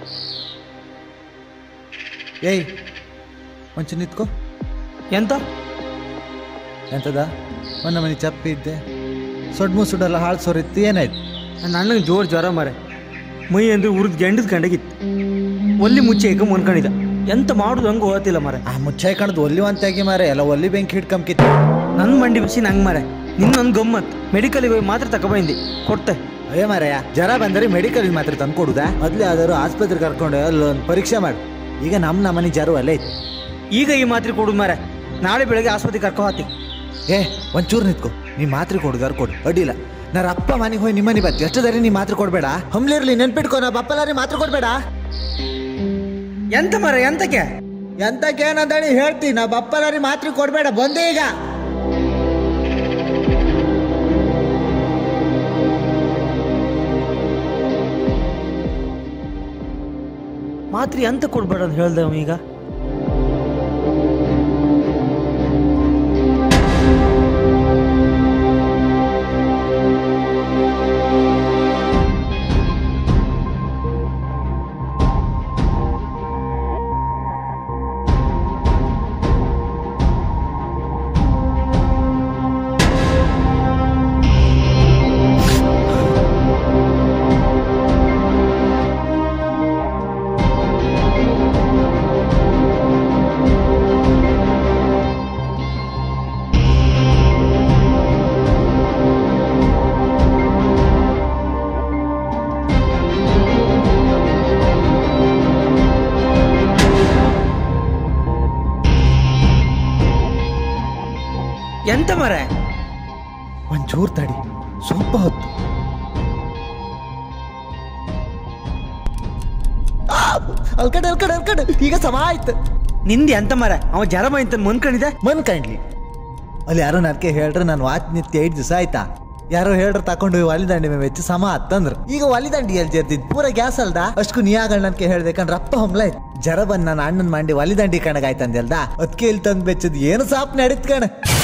ಏಯ್ ಒಂಚೂರು ನಿತ್ಕೋ ಎಂತ ಎಂತದ ಮೊನ್ನೆ ಮನೆ ಚಪ್ಪಿ ಇದ್ದೆ ಸೊಡ್ ಮುಸುಡೆಲ್ಲ ಹಾಳು ಸೋರಿತ್ತು ಏನಾಯ್ತು ನನ್ನ ಅಣ್ಣಂಗೆ ಜೋರು ಜ್ವರ ಮಾರೆ ಮೈ ಅಂದ್ರೆ ಉರಿದ್ ಗೆಂಡದ ಕಂಡಗಿತ್ತು ಒಲ್ಲಿ ಮುಚ್ಚೆ ಏಕ ಮುನ್ಕೊಂಡಿದ್ದ ಎಂತ ಮಾಡುದು ಹಂಗೆ ಓದ್ತಿಲ್ಲ ಮಾರೆ ಆ ಮುಚ್ಚಾಯಿ ಕಾಣದು ಒಲ್ಲಿ ಅಂತಾಗಿ ಮಾರೆ ಎಲ್ಲ ಒಲ್ಲಿ ಬೆಂಕಿ ಹಿಡ್ಕೊಂಬಿತ್ತು ನನ್ನ ಮಂಡಿ ಬಿಸಿ ನಂಗೆ ಮಾರೆ ನಿನ್ನೊಂದು ಗಮ್ಮತ್ ಮೆಡಿಕಲ್ಗೆ ಹೋಗಿ ಮಾತ್ರ ತಗೊಬಂದಿ ಕೊಡ್ತೆ ಅಯ್ಯ ಮಾರಯ್ಯ ಜ್ವರ ಬಂದರೆ ಮೆಡಿಕಲ್ ಮಾತ್ರ ತಂದು ಕೊಡುದಾ ಮೊದಲೇ ಆದರೂ ಆಸ್ಪತ್ರೆ ಕರ್ಕೊಂಡು ಅಲ್ಲೊಂದು ಪರೀಕ್ಷೆ ಮಾಡು ಈಗ ನಮ್ಮ ನಮ್ಮನೆ ಜ್ವರ ಅಲ್ಲೇ ಐತಿ ಈಗ ಈ ಮಾತ್ರೆ ಕೊಡುದು ಮಾರೆ ನಾಳೆ ಬೆಳಗ್ಗೆ ಆಸ್ಪತ್ರೆ ಕರ್ಕೊ ಹಾತಿ ಏ ಒಂಚೂರು ನಿತ್ಕೋ ನೀ ಮಾತ್ರೆ ಕೊಡುದಾರು ಕೊಡು ಅಡ್ಡಿಲ್ಲ ನಾರ ಅಪ್ಪ ಮನೆಗೆ ಹೋಗಿ ನಿಮ್ಮನೆ ಬತ್ತಿ ಎಷ್ಟು ದಾರಿ ನೀ ಮಾತ್ರೆ ಕೊಡ್ಬೇಡ ಹಮ್ಲಿರ್ಲಿ ನೆನ್ಪಿಟ್ಕೋ ನಾ ಬಪ್ಪಲಾರಿ ಮಾತ್ರೆ ಕೊಡ್ಬೇಡ ಎಂತ ಮಾರೆ ಎಂತಕ್ಕೆ ಎಂತಕ್ಕೆ ಏನಂದೇಳಿ ಹೇಳ್ತಿ ನಾ ಬಪ್ಪಲಾರಿ ಮಾತ್ರೆ ಕೊಡ್ಬೇಡ ಬಂದೆ ಈಗ ಮಾತ್ರೆ ಎಂತ ಕೊಡ್ಬೇಡ ಅಂತ ಹೇಳ್ದೆ ಅವ ಈಗ ಎಂತ ಮಾರೆ ಒಂಚೂರು ತಡಿ ಸ್ವಲ್ಪ ಹೊತ್ತು ಆ, ಅಲ್ಕಡೆ ಅಲ್ಕಡೆ ಅಲ್ಕಡೆ ಈಗ ಸಮ ಆಯ್ತು ನಿಂದ ಎಂತ ಮಾರೆ ಅವ ಜ್ವರ ಬಂತ ಮುನ್ಕೊಂಡಿದ್ದೆ ಮನ್ ಕಂಡ್ಲಿ ಅಲ್ಲಿ ಯಾರೋ ನನ್ಕೆ ಹೇಳ್ರೆ ನಾನು ವಾಚ್ ನಿತ್ಯ ಐದು ದಿವಸ ಆಯ್ತಾ ಯಾರೋ ಹೇಳ್ರ ತಕೊಂಡು ಹೋಗಿ ಒಲಿದಂಡಿ ಮೇಲೆ ವೆಚ್ಚ ಸಮ ಹತ್ತಂದ್ರ ಈಗ ಒಲಿದಂಡಿ ಎಲ್ಲಿ ಜರ್ತಿದ್ ಪೂರ ಗ್ಯಾಸ್ ಅಲ್ದ ಅಷ್ಟು ನೀಯಾಗಳ ನನ್ಕೆ ಹೇಳ್ಬೇಕಂದ್ರೆ ಅಪ್ಪ ಹಮ್ಲ ಜರ ಬಂದ್ ನನ್ನ ಅಣ್ಣನ್ ಮಂಡಿ ಒಲಿದಂಡಿ ಕಣಗಾಯ್ತಂದೆಲ್ದ ಅದಕ್ಕೆ ಇಲ್ಲಿ ತಂದ್ ಬೆಚ್ಚದ್ ಏನು ಸಾಪ್ ನಡೀತ್ ಕಣ